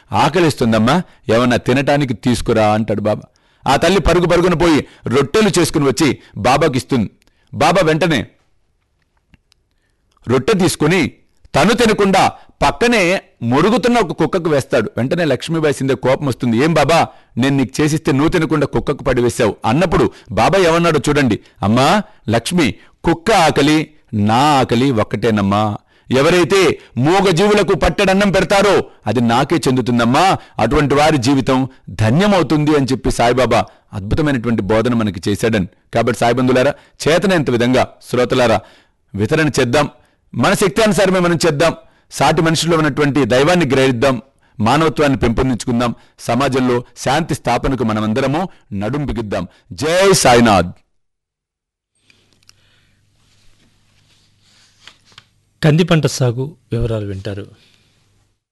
ఆకలిస్తుందమ్మా ఏమన్నా తినటానికి తీసుకురా అంటాడు బాబా ఆ తల్లి పరుగు పరుగున పోయి రొట్టెలు చేసుకుని వచ్చి బాబాకి ఇస్తుంది బాబా వెంటనే రొట్టె తీసుకుని తను తినకుండా పక్కనే మొరుగుతున్న ఒక కుక్కకు వేస్తాడు వెంటనే లక్ష్మీబాయి సిందే కోపం వస్తుంది ఏం బాబా నేను నీకు చేసిస్తే నువ్వు తినకుండా కుక్కకు పడివేశావు అన్నప్పుడు బాబా ఏమన్నాడో చూడండి అమ్మా లక్ష్మి కుక్క ఆకలి నా ఆకలి ఒక్కటేనమ్మా ఎవరైతే మూగజీవులకు పట్టెడన్నం పెడతారో అది నాకే చెందుతుందమ్మా అటువంటి వారి జీవితం ధన్యమవుతుంది అని చెప్పి సాయిబాబా అద్భుతమైనటువంటి బోధన మనకి చేశాడని కాబట్టి సాయిబంధులారా చేతనంత విధంగా శ్రోతలారా వితరణ చేద్దాం మన శక్తి అనుసారమే మనం చేద్దాం సాటి మనుషుల్లో ఉన్నటువంటి దైవాన్ని గ్రహిద్దాం మానవత్వాన్ని పెంపొందించుకుందాం సమాజంలో శాంతి స్థాపనకు మనమందరము నడుం బిగిద్దాం జై సాయినాథ్ కంది పంట సాగు వివరాలు వింటారు